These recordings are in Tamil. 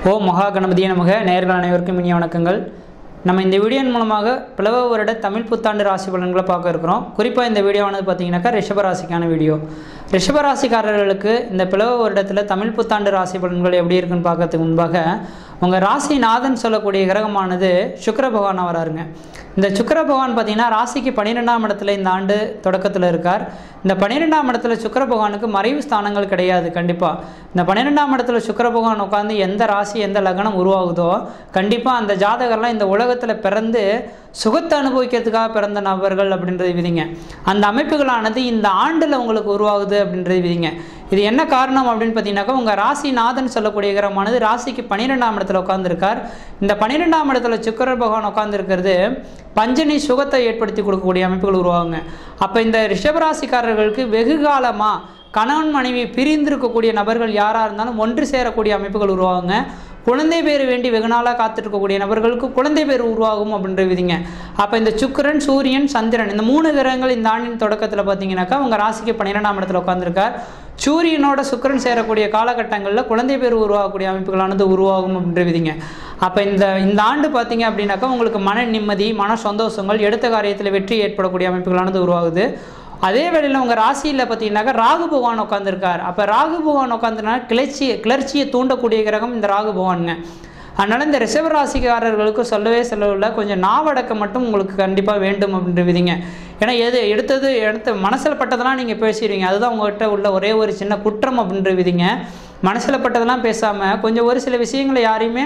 ஓ மகா கணபதியே நமக நேயர்கள் அனைவருக்கும் இனிய வணக்கங்கள் நம்ம இந்த வீடியோன் மூலமாக பிளவ வருட தமிழ் புத்தாண்டு ராசி பலன்களை பார்க்க இருக்கிறோம் குறிப்பாக இந்த வீடியோவானது பார்த்தீங்கன்னாக்கா ரிஷபராசிக்கான வீடியோ ரிஷபராசிக்காரர்களுக்கு இந்த பிளவ வருடத்தில் தமிழ் புத்தாண்டு ராசி பலன்கள் எப்படி இருக்குன்னு பார்க்கறதுக்கு முன்பாக உங்கள் ராசிநாதன் சொல்லக்கூடிய கிரகமானது சுக்கிர பகவானாக வராருங்க இந்த சுக்கிர பகவான் பார்த்தீங்கன்னா ராசிக்கு பன்னிரெண்டாம் இடத்துல இந்த ஆண்டு தொடக்கத்தில் இருக்கார் இந்த பன்னிரெண்டாம் இடத்துல சுக்கிர பகவானுக்கு மறைவு ஸ்தானங்கள் கிடையாது கண்டிப்பாக இந்த பன்னிரெண்டாம் இடத்துல சுக்கிர பகவான் உட்காந்து எந்த ராசி எந்த லக்னம் உருவாகுதோ கண்டிப்பாக அந்த ஜாதகர்லாம் இந்த உலகத்தில் பிறந்து சுகத்தை அனுபவிக்கிறதுக்காக பிறந்த நபர்கள் அப்படின்றது விதிங்க அந்த அமைப்புகளானது இந்த ஆண்டில் உங்களுக்கு உருவாகுது அப்படின்றது விதிங்க இது என்ன காரணம் அப்படின்னு பார்த்தீங்கன்னாக்கா உங்கள் ராசிநாதன் சொல்லக்கூடிய கிரகமானது ராசிக்கு பன்னிரெண்டாம் இடத்துல உட்காந்துருக்கார் இந்த பன்னிரெண்டாம் இடத்துல சுக்கிர பகவான் உட்காந்துருக்கிறது பஞ்சனி சுகத்தை ஏற்படுத்தி கொடுக்கக்கூடிய அமைப்புகள் உருவாகுங்க அப்போ இந்த ரிஷபராசிக்காரர்களுக்கு வெகு காலமாக கணவன் மனைவி பிரிந்திருக்கக்கூடிய நபர்கள் யாராக இருந்தாலும் ஒன்று சேரக்கூடிய அமைப்புகள் உருவாகுங்க குழந்தை பேர் வேண்டி வெகு நாளாக காத்திருக்கக்கூடிய நபர்களுக்கு குழந்தை பேர் உருவாகும் அப்படின்ற விதிங்க அப்போ இந்த சுக்கிரன் சூரியன் சந்திரன் இந்த மூணு கிரகங்கள் இந்த ஆண்டின் தொடக்கத்தில் பார்த்தீங்கன்னாக்கா உங்கள் ராசிக்கு பன்னிரெண்டாம் இடத்துல உட்காந்துருக்கார் சூரியனோட சுக்கிரன் சேரக்கூடிய காலகட்டங்களில் குழந்தை பேர் உருவாகக்கூடிய அமைப்புகளானது உருவாகும் அப்படின்ற விதிங்க அப்போ இந்த இந்த ஆண்டு பார்த்தீங்க அப்படின்னாக்கா உங்களுக்கு மன நிம்மதி மன சந்தோஷங்கள் எடுத்த காரியத்தில் வெற்றி ஏற்படக்கூடிய அமைப்புகளானது உருவாகுது அதே வேளையில் உங்கள் ராசியில் பார்த்தீங்கன்னாக்கா ராகு பகவான் உட்காந்துருக்கார் அப்போ ராகு பகவான் உட்காந்துனா கிளர்ச்சி கிளர்ச்சியை தூண்டக்கூடிய கிரகம் இந்த ராகு பகவானுங்க அதனால் இந்த ரிஷப ராசிக்காரர்களுக்கு சொல்லவே சொல்லவில்லை கொஞ்சம் நாவடக்கம் மட்டும் உங்களுக்கு கண்டிப்பாக வேண்டும் அப்படின்ற விதிங்க ஏன்னா எது எடுத்தது எடுத்து மனசில் பட்டதெல்லாம் நீங்கள் பேசிடுவீங்க அதுதான் உங்கள்கிட்ட உள்ள ஒரே ஒரு சின்ன குற்றம் அப்படின்ற விதிங்க மனசில் பட்டதெல்லாம் பேசாமல் கொஞ்சம் ஒரு சில விஷயங்களை யாரையுமே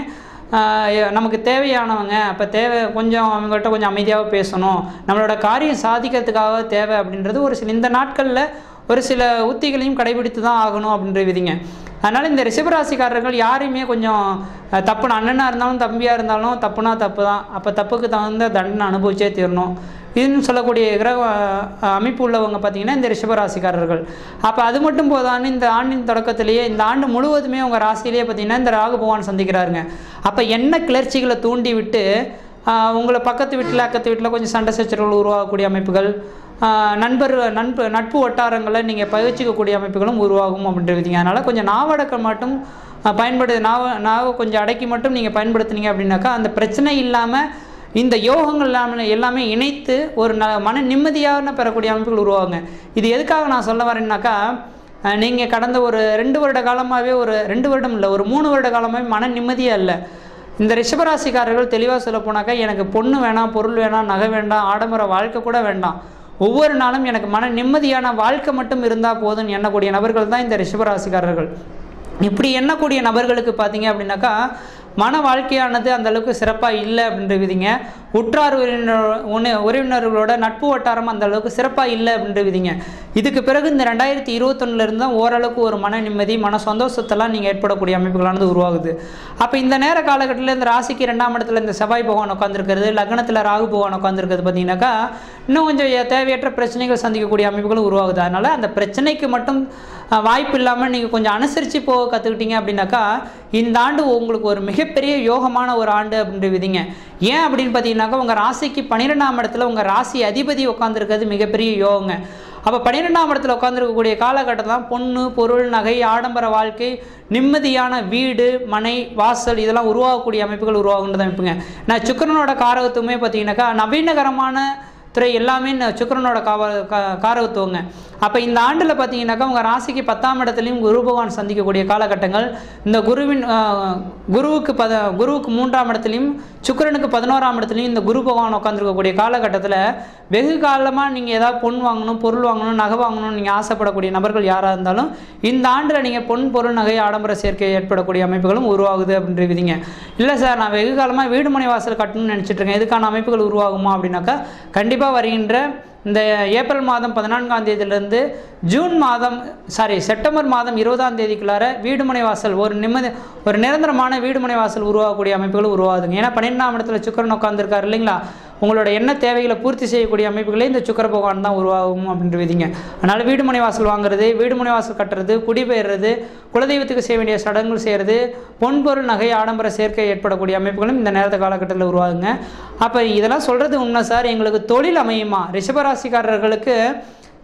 ஆஹ் நமக்கு தேவையானவங்க அப்போ தேவை கொஞ்சம் அவங்கள்ட்ட கொஞ்சம் அமைதியாக பேசணும் நம்மளோட காரியம் சாதிக்கிறதுக்காக தேவை அப்படின்றது ஒரு சில இந்த நாட்களில் ஒரு சில உத்திகளையும் கடைபிடித்து தான் ஆகணும் அப்படின்ற விதிங்க அதனால் இந்த ரிஷபராசிக்காரர்கள் யாரையுமே கொஞ்சம் அஹ், தப்புனா அண்ணனாக இருந்தாலும் தம்பியாக இருந்தாலும் தப்புனா தப்பு தான் அப்போ தப்புக்கு தகுந்த தண்டனை அனுபவிச்சே தீரணும் இதுன்னு சொல்லக்கூடிய கிரக அஹ், அமைப்பு உள்ளவங்க பார்த்தீங்கன்னா இந்த ரிஷபராசிக்காரர்கள் அப்போ அது மட்டும் போதான்னு இந்த ஆண்டின் தொடக்கத்திலேயே இந்த ஆண்டு முழுவதுமே உங்கள் ராசியிலேயே பார்த்தீங்கன்னா இந்த ராகு பகவான் சந்திக்கிறாருங்க அப்போ என்ன கிளர்ச்சிகளை தூண்டி விட்டு ஆஹ், உங்களை பக்கத்து வீட்டில் அக்கத்து வீட்டில் கொஞ்சம் சண்டை சச்சரவுகள் உருவாகக்கூடிய அமைப்புகள் ஆஹ், நண்பர் நண்பு நட்பு வட்டாரங்களை நீங்கள் பயிற்சிக்கக்கூடிய அமைப்புகளும் உருவாகும் அப்படின்றீங்க அதனால் கொஞ்சம் நாவடக்கம் மட்டும் ஆஹ், பயன்படு நாவ நாவை கொஞ்சம் அடக்கி மட்டும் நீங்கள் பயன்படுத்துனீங்க அப்படின்னாக்கா அந்த பிரச்சனை இல்லாமல் இந்த யோகங்கள் எல்லாமே எல்லாமே இணைத்து ஒரு ந மன நிம்மதியான பெறக்கூடிய அமைப்புகள் உருவாகுங்க இது எதுக்காக நான் சொல்ல வரேன்னாக்கா நீங்கள் கடந்த ஒரு ரெண்டு வருட காலமாகவே ஒரு ரெண்டு வருடம் இல்லை ஒரு மூணு வருட காலமாகவே மன நிம்மதியாக இல்லை இந்த ரிஷபராசிக்காரர்கள் தெளிவாக சொல்ல போனாக்கா எனக்கு பொண்ணு வேணாம் பொருள் வேணாம் நகை வேண்டாம் ஆடம்பர வாழ்க்கை கூட வேண்டாம் ஒவ்வொரு நாளும் எனக்கு மன நிம்மதியான வாழ்க்கை மட்டும் இருந்தால் போதும்னு எண்ணக்கூடிய நபர்கள் தான் இந்த ரிஷபராசிக்காரர்கள் இப்படி எண்ணக்கூடிய நபர்களுக்கு பார்த்தீங்க அப்படின்னாக்கா மன வாழ்க்கையானது அந்த அளவுக்கு சிறப்பாக இல்லை அப்படின்ற விதிங்க உற்றார் உறவினர் உண- உறவினர்களோட நட்பு வட்டாரம் அந்த அளவுக்கு சிறப்பாக இல்லை அப்படின்ற விதிங்க இதுக்கு பிறகு இந்த ரெண்டாயிரத்தி இருபத்தொன்னுலேருந்து தான் ஓரளவுக்கு ஒரு மன நிம்மதி மன சந்தோஷத்தெல்லாம் நீங்கள் ஏற்படக்கூடிய அமைப்புகளானது உருவாகுது அப்போ இந்த நேர காலகட்டத்தில் இந்த ராசிக்கு ரெண்டாம் இடத்துல இந்த செவ்வாய் பகவான் உட்காந்துருக்கிறது லக்னத்தில் ராகு பகவான் உட்காந்துருக்கிறது பார்த்தீங்கன்னாக்கா இன்னும் கொஞ்சம் எ- தேவையற்ற பிரச்சனைகள் சந்திக்கக்கூடிய அமைப்புகளும் உருவாகுது அதனால் அந்த பிரச்சனைக்கு மட்டும் அஹ், வாய்ப்பு இல்லாமல் நீங்கள் கொஞ்சம் அனுசரித்து போக கற்றுக்கிட்டீங்க அப்படின்னாக்கா இந்த ஆண்டு உங்களுக்கு ஒரு மிகப்பெரிய யோகமான ஒரு ஆண்டு அப்படின்ற விதிங்க ஏன் அப்படின்னு பார்த்தீங்கன்னாக்கா உங்கள் ராசிக்கு பன்னிரெண்டாம் இடத்துல உங்கள் ராசி அதிபதி உட்காந்துருக்கிறது மிகப்பெரிய யோகங்க அப்போ பன்னிரெண்டாம் இடத்துல உட்காந்துருக்கக்கூடிய காலகட்டம் தான் பொண்ணு பொருள் நகை ஆடம்பர வாழ்க்கை நிம்மதியான வீடு மனை வாசல் இதெல்லாம் உருவாகக்கூடிய அமைப்புகள் உருவாகுன்றது அமைப்புங்க நான் சுக்கரனோட காரகத்துவமே பார்த்தீங்கன்னாக்கா நவீனகரமான துறை எல்லாமே இந்த சுக்கிரனோட காவ கா காரகத்துவங்க அப்போ இந்த ஆண்டில் பார்த்தீங்கன்னாக்கா உங்கள் ராசிக்கு பத்தாம் இடத்துலையும் குரு பகவான் சந்திக்கக்கூடிய காலகட்டங்கள் இந்த குருவின் ஆஹ், குருவுக்கு பத குருவுக்கு மூன்றாம் இடத்துலையும் சுக்கிரனுக்கு பதினோராம் இடத்துலையும் இந்த குரு பகவான் உட்காந்துருக்கக்கூடிய காலகட்டத்தில் வெகு காலமாக நீங்கள் ஏதாவது பொன் வாங்கணும் பொருள் வாங்கணும் நகை வாங்கணும்னு நீங்கள் ஆசைப்படக்கூடிய நபர்கள் யாராக இருந்தாலும் இந்த ஆண்டில் நீங்கள் பொன் பொருள் நகை ஆடம்பர சேர்க்கை ஏற்படக்கூடிய அமைப்புகளும் உருவாகுது அப்படின்ற விதிங்க இல்லை சார் நான் வெகு காலமாக வீடு மனை வாசல் கட்டணும்னு நினச்சிட்டு இருக்கேன் இதுக்கான அமைப்புகள் உருவாகுமா அப்படின்னாக்கா கண்டிப்பாக வருகின்ற இந்த ஏப்ரல் மாதம் பதினான்காம் தேதியிலிருந்து ஜூன் மாதம் சாரி செப்டம்பர் மாதம் இருபதாம் தேதிக்குள்ளார வீடுமனை வாசல் ஒரு நிம்மதி ஒரு நிரந்தரமான வீடுமனை வாசல் உருவாகக்கூடிய அமைப்புகள் உருவாகுதுங்க ஏன்னா பன்னிரெண்டாம் இடத்துல சுக்கரன் உட்காந்துருக்காரு இல்லைங்களா உங்களோட என்ன தேவைகளை பூர்த்தி செய்யக்கூடிய அமைப்புகளே இந்த சுக்கர பகவான் தான் உருவாகும் அப்படின்ற விதிங்க அதனால் வீடுமனை வாசல் வாங்குறது வீடுமனை வாசல் கட்டுறது குடிபெயர்றது குலதெய்வத்துக்கு செய்ய வேண்டிய சடங்குகள் செய்கிறது பொன்பொருள் நகை ஆடம்பர சேர்க்கை ஏற்படக்கூடிய அமைப்புகளும் இந்த நேரத்த காலகட்டத்தில் உருவாகுங்க அப்போ இதெல்லாம் சொல்கிறது உண்மை சார் எங்களுக்கு தொழில் அமையுமா ரிஷபராசிக்காரர்களுக்கு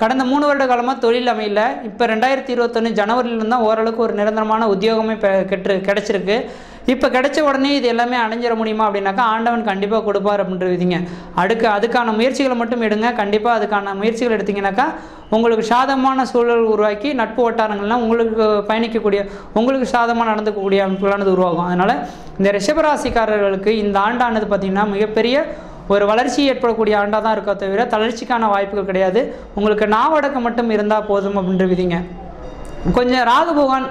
கடந்த மூணு வருட காலமாக தொழில் அமையல இப்போ ரெண்டாயிரத்தி இருபத்தொன்று ஜனவரியிலேருந்து தான் ஓரளவுக்கு ஒரு நிரந்தரமான உத்தியோகமே பெ- கெட்டு கிடச்சிருக்கு இப்போ கிடைச்ச உடனே இது எல்லாமே அடைஞ்சிட முடியுமா அப்படின்னாக்கா ஆண்டவன் கண்டிப்பாக கொடுப்பார் அப்படின்ற விதிங்க அடுக்கு அதுக்கான முயற்சிகளை மட்டும் எடுங்க கண்டிப்பாக அதுக்கான முயற்சிகள் எடுத்தீங்கன்னாக்கா உங்களுக்கு சாதகமான சூழல் உருவாக்கி நட்பு வட்டாரங்கள்லாம் உங்களுக்கு பயணிக்கக்கூடிய உங்களுக்கு சாதகமாக நடந்துக்கக்கூடிய அமைப்புகளானது உருவாகும் அதனால் இந்த ரிஷபராசிக்காரர்களுக்கு இந்த ஆண்டானது பார்த்திங்கன்னா மிகப்பெரிய ஒரு வளர்ச்சி ஏற்படக்கூடிய ஆண்டாக தான் இருக்கோ தவிர தளர்ச்சிக்கான வாய்ப்புகள் கிடையாது உங்களுக்கு நாவடக்கம் மட்டும் இருந்தால் போதும் அப்படின்ற விதிங்க கொஞ்சம் ராகு பகவான்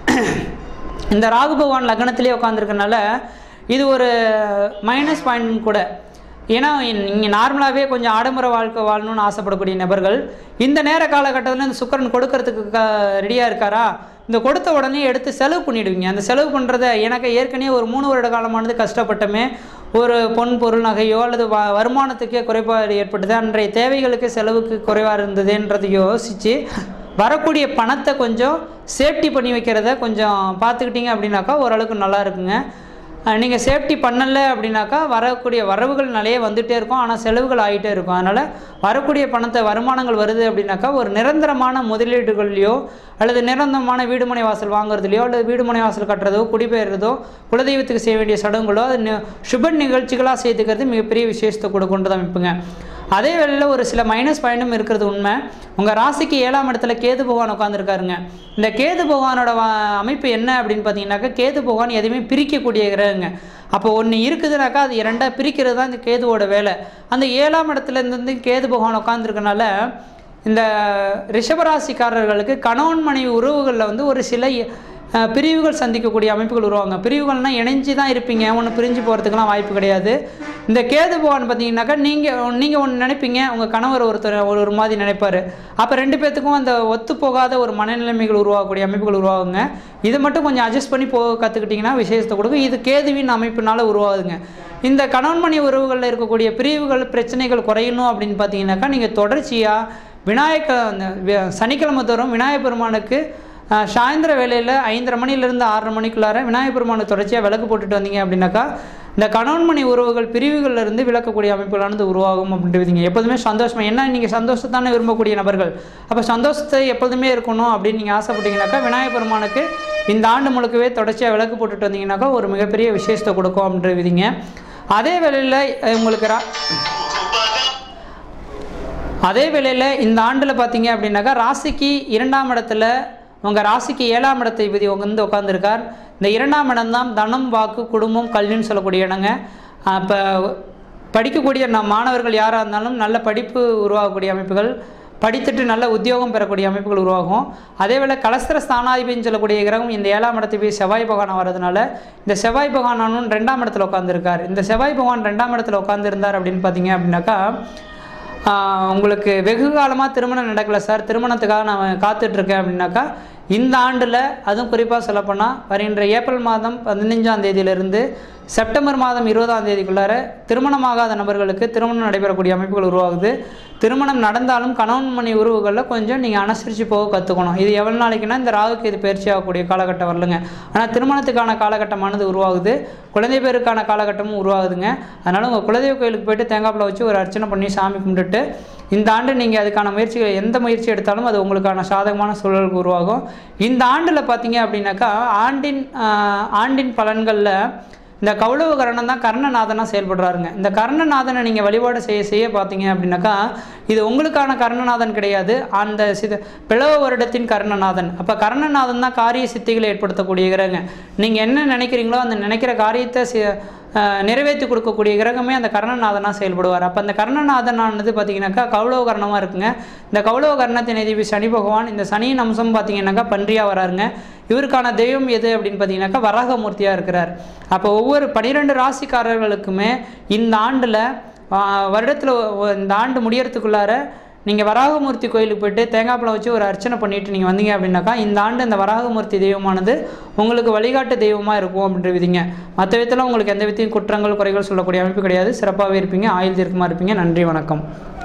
இந்த ராகு பகவான் லக்னத்திலே உட்காந்துருக்கனால இது ஒரு மைனஸ் பாயிண்ட் கூட ஏன்னா நீங்கள் நார்மலாகவே கொஞ்சம் ஆடம்பர வாழ்க்கை வாழணும்னு ஆசைப்படக்கூடிய நபர்கள் இந்த நேர காலகட்டத்தில் இந்த சுக்கரன் கொடுக்கறதுக்கு க ரெடியாக இருக்காரா இந்த கொடுத்த உடனே எடுத்து செலவு பண்ணிடுவீங்க அந்த செலவு பண்ணுறத எனக்கு ஏற்கனவே ஒரு மூணு வருட காலமானது கஷ்டப்பட்டமே ஒரு பொன் பொருள் நகையோ அல்லது வ வருமானத்துக்கே குறைபாடு ஏற்பட்டது அன்றைய தேவைகளுக்கு செலவுக்கு குறைவாக இருந்ததுன்றதை யோசித்து வரக்கூடிய பணத்தை கொஞ்சம் சேஃப்டி பண்ணி வைக்கிறத கொஞ்சம் பார்த்துக்கிட்டிங்க அப்படின்னாக்கா ஓரளவுக்கு நல்லா இருக்குங்க நீங்கள் சேஃப்டி பண்ணலை அப்படின்னாக்கா வரக்கூடிய வரவுகள் நிறைய வந்துகிட்டே இருக்கும் ஆனால் செலவுகள் ஆகிட்டே இருக்கும் அதனால் வரக்கூடிய பணத்தை வருமானங்கள் வருது அப்படின்னாக்கா ஒரு நிரந்தரமான முதலீடுகள்லையோ அல்லது நிரந்தரமான வீடுமனை வாசல் வாங்குறதுலையோ அல்லது வீடுமனை வாசல் கட்டுறதோ குடிபெயர்றதோ குலதெய்வத்துக்கு செய்ய வேண்டிய சடங்குகளோ அது நி- சுப நிகழ்ச்சிகளாக செய்துக்கிறது மிகப்பெரிய விசேஷத்தை கூட கொண்டு தான் அமைப்புங்க அதே வேளையில் ஒரு சில மைனஸ் பாயிண்ட்டும் இருக்கிறது உண்மை உங்கள் ராசிக்கு ஏழாம் இடத்துல கேது பகவான் உட்காந்துருக்காருங்க இந்த கேது பகவானோட வ- அமைப்பு என்ன அப்படின்னு பார்த்தீங்கன்னாக்கா கேது பகவான் எதுவுமே பிரிக்கக்கூடிய கிரகங்க அப்போ ஒன்று இருக்குதுனாக்கா அது இரண்டாக பிரிக்கிறது தான் இந்த கேதுவோட வேலை அந்த ஏழாம் இடத்துல இருந்து கேது பகவான் உட்காந்துருக்கனால இந்த ரிஷபராசிக்காரர்களுக்கு கணவன் மனைவி உறவுகளில் வந்து ஒரு சில அஹ், பிரிவுகள் சந்திக்கக்கூடிய அமைப்புகள் உருவாங்க பிரிவுகள்னால் இணைஞ்சு தான் இருப்பீங்க ஒன்று பிரிஞ்சு போகிறதுக்கெலாம் வாய்ப்பு கிடையாது இந்த கேது பகவான் பார்த்தீங்கன்னாக்கா நீங்கள் நீங்கள் ஒன்று நினைப்பீங்க உங்கள் கணவர் ஒருத்தர் ஒரு ஒரு மாதிரி நினைப்பார் அப்போ ரெண்டு பேர்த்துக்கும் அந்த ஒத்து போகாத ஒரு மனநிலைமைகள் உருவாகக்கூடிய அமைப்புகள் உருவாகுங்க இது மட்டும் கொஞ்சம் அட்ஜஸ்ட் பண்ணி போக கற்றுக்கிட்டிங்கன்னா விசேஷத்தை கொடுக்கும் இது கேதுவின் அமைப்பினால உருவாகுதுங்க இந்த கணவன் மணி உறவுகளில் இருக்கக்கூடிய பிரிவுகள் பிரச்சனைகள் குறையணும் அப்படின்னு பார்த்தீங்கன்னாக்கா நீங்கள் தொடர்ச்சியாக விநாயக அந்த வி- சனிக்கிழமை தோறும் விநாயகர் பெருமானுக்கு அஹ், சாயந்தர வேளையில் ஐந்தரை மணிலேருந்து ஆறரை மணிக்குள்ளார விநாயகர் பெருமானுக்கு தொடர்ச்சியாக விளக்கு போட்டுட்டு வந்தீங்க அப்படின்னாக்கா இந்த கணவன் மணி உறவுகள் பிரிவுகள்ல இருந்து விளக்கக்கூடிய அமைப்புகளானது உருவாகும் அப்படின்றீங்க எப்போதுமே சந்தோஷமா ஏன்னா நீங்கள் சந்தோஷத்தானே விரும்பக்கூடிய நபர்கள் அப்போ சந்தோஷத்தை எப்போதுமே இருக்கணும் அப்படின்னு நீங்கள் ஆசைப்பட்டீங்கன்னாக்கா விநாயகர் பெருமானுக்கு இந்த ஆண்டு முழுக்கவே தொடர்ச்சியாக விளக்கு போட்டுட்டு வந்தீங்கன்னாக்கா ஒரு மிகப்பெரிய விசேஷத்தை கொடுக்கும் அப்படின்ற விதிங்க அதே வேளையில் அஹ், உங்களுக்கு ரா அதே வேளையில் இந்த ஆண்டில் பார்த்தீங்க அப்படின்னாக்கா ராசிக்கு இரண்டாம் இடத்துல உங்கள் ராசிக்கு ஏழாம் இடத்தை விதி வந்து உட்காந்துருக்கார் இந்த இரண்டாம் இடம் தான் தனம் வாக்கு குடும்பம் கல்வின்னு சொல்லக்கூடிய இடங்க அப்போ படிக்கக்கூடிய நம் மாணவர்கள் யாராக இருந்தாலும் நல்ல படிப்பு உருவாகக்கூடிய அமைப்புகள் படித்துட்டு நல்ல உத்தியோகம் பெறக்கூடிய அமைப்புகள் உருவாகும் அதே வேளை கலஸ்திர ஸ்தானாதிபதினு சொல்லக்கூடிய கிரகம் இந்த ஏழாம் இடத்துக்கு போய் செவ்வாய் பகவான் வர்றதுனால இந்த செவ்வாய் பகவானும் ரெண்டாம் இடத்துல உட்காந்துருக்கார் இந்த செவ்வாய் பகவான் ரெண்டாம் இடத்துல உட்காந்துருந்தார் அப்படின்னு பார்த்தீங்க அப்படின்னாக்கா ஆஹ் உங்களுக்கு வெகு காலமாக திருமணம் நடக்கலை சார் திருமணத்துக்காக நான் காத்துட்ருக்கேன் அப்படின்னாக்கா இந்த ஆண்டில் அதுவும் குறிப்பாக சொல்லப்போனால் வருகின்ற ஏப்ரல் மாதம் பதினஞ்சாம் தேதியிலிருந்து செப்டம்பர் மாதம் இருபதாம் தேதிக்குள்ளார திருமணமாகாத நபர்களுக்கு திருமணம் நடைபெறக்கூடிய அமைப்புகள் உருவாகுது திருமணம் நடந்தாலும் கணவன் மணி உறவுகளில் கொஞ்சம் நீங்கள் அனுசரித்து போக கற்றுக்கணும் இது எவ்வளோ நாளைக்குன்னா இந்த ராகுக்கு இது பயிற்சி ஆகக்கூடிய காலகட்டம் வரலுங்க ஆனால் திருமணத்துக்கான காலகட்டமானது உருவாகுது குழந்தை பேருக்கான காலகட்டமும் உருவாகுதுங்க அதனால் உங்கள் குலதெய்வ கோயிலுக்கு போயிட்டு தேங்காய் பழம் வச்சு ஒரு அர்ச்சனை பண்ணி சாமி கும்பிட்டுட்டு இந்த ஆண்டு நீங்கள் அதுக்கான முயற்சிகள் எந்த முயற்சி எடுத்தாலும் அது உங்களுக்கான சாதகமான சூழலுக்கு உருவாகும் இந்த ஆண்டில் பார்த்தீங்க அப்படின்னாக்கா ஆண்டின் ஆஹ், ஆண்டின் பலன்களில் இந்த கௌளவ கரணம் தான் கர்ணநாதனாக செயல்படுறாருங்க இந்த கர்ணநாதனை நீங்கள் வழிபாடு செய்ய செய்ய பார்த்தீங்க அப்படின்னாக்கா இது உங்களுக்கான கர்ணநாதன் கிடையாது அந்த சித பிளவ வருடத்தின் கர்ணநாதன் அப்போ கர்ணநாதன் தான் காரிய சித்திகளை ஏற்படுத்தக்கூடிய கிரகங்க நீங்கள் என்ன நினைக்கிறீங்களோ அந்த நினைக்கிற காரியத்தை சி அஹ், நிறைவேற்றி கொடுக்கக்கூடிய கிரகமே அந்த கர்ணநாதனாக செயல்படுவார் அப்போ அந்த கர்ணநாதனானது பார்த்தீங்கன்னாக்கா கௌளவ கர்ணமாக இருக்குங்க இந்த கௌளவ கர்ணத்தின் அதிபதி சனி பகவான் இந்த சனியின் அம்சம் பார்த்தீங்கன்னாக்கா பன்றியாக வராருங்க இவருக்கான தெய்வம் எது அப்படின்னு பார்த்தீங்கன்னாக்கா வராகமூர்த்தியாக இருக்கிறார் அப்போ ஒவ்வொரு பனிரெண்டு ராசிக்காரர்களுக்குமே இந்த ஆண்டில் வருடத்தில் இந்த ஆண்டு முடியறதுக்குள்ளார நீங்கள் வராகமூர்த்தி கோயிலுக்கு போயிட்டு தேங்காய் பழம் வச்சு ஒரு அர்ச்சனை பண்ணிட்டு நீங்கள் வந்தீங்க அப்படின்னாக்கா இந்த ஆண்டு இந்த வராகமூர்த்தி தெய்வமானது உங்களுக்கு வழிகாட்டு தெய்வமாக இருக்கும் அப்படின்ற விதிங்க மற்ற விதத்தில் உங்களுக்கு எந்த விதத்தையும் குற்றங்கள் குறைகள் சொல்லக்கூடிய அமைப்பு கிடையாது சிறப்பாகவே இருப்பீங்க ஆயுள் தீர்க்கமாக இருப்பீங்க நன்றி வணக்கம்